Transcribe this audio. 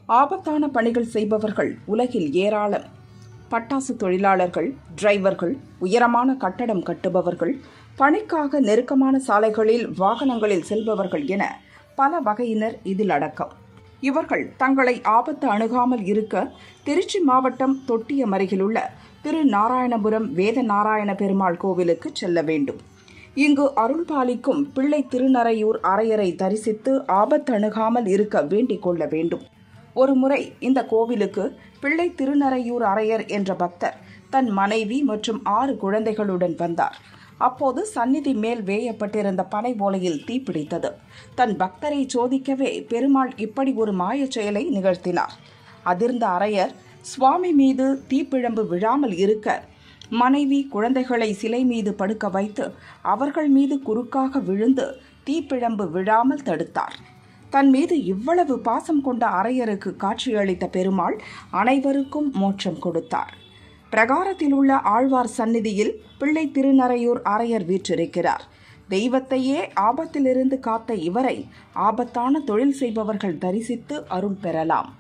ஆபத்தான பணிகள் செய்பவர்கள் உலகில் ஏராளம் பட்டாசு தொழிலாளர்கள் டிரைவர்கள் உயரமான கட்டடம் கட்டுபவர்கள் பணிக்காக நெருக்கமான சாலைகளில் வாகனங்களில் செல்பவர்கள் என பல வகையினர் இதில் அடக்கம் இவர்கள் தங்களை ஆபத்து அணுகாமல் இருக்க திருச்சி மாவட்டம் தொட்டியம் அருகிலுள்ள திரு நாராயணபுரம் வேத நாராயண பெருமாள் கோவிலுக்கு செல்ல வேண்டும் இங்கு அருள்பாலிக்கும் பிள்ளை திருநறையூர் அரையரை தரிசித்து ஆபத்து அணுகாமல் இருக்க வேண்டிக் கொள்ள வேண்டும் ஒருமுறை இந்த கோவிலுக்கு பிள்ளை திருநறையூர் அரையர் என்ற பக்தர் தன் மனைவி மற்றும் ஆறு குழந்தைகளுடன் வந்தார் அப்போது சந்நிதி மேல் வேயப்பட்டிருந்த பனை ஓலையில் தீப்பிடித்தது தன் பக்தரை சோதிக்கவே பெருமாள் இப்படி ஒரு மாயச் செயலை நிகழ்த்தினார் அதிர்ந்த அரையர் சுவாமி மீது தீப்பிழம்பு விழாமல் இருக்க மனைவி குழந்தைகளை சிலை மீது படுக்க வைத்து அவர்கள் மீது குறுக்காக விழுந்து தீப்பிழம்பு விழாமல் தடுத்தார் தன் மீது இவ்வளவு பாசம் கொண்ட அரையருக்கு காட்சியளித்த பெருமாள் அனைவருக்கும் மோட்சம் கொடுத்தார் பிரகாரத்தில் உள்ள ஆழ்வார் சந்நிதியில் பிள்ளை திருநறையூர் அரையர் வீற்றிருக்கிறார் தெய்வத்தையே ஆபத்திலிருந்து காத்த இவரை ஆபத்தான தொழில் செய்பவர்கள் தரிசித்து அருள் பெறலாம்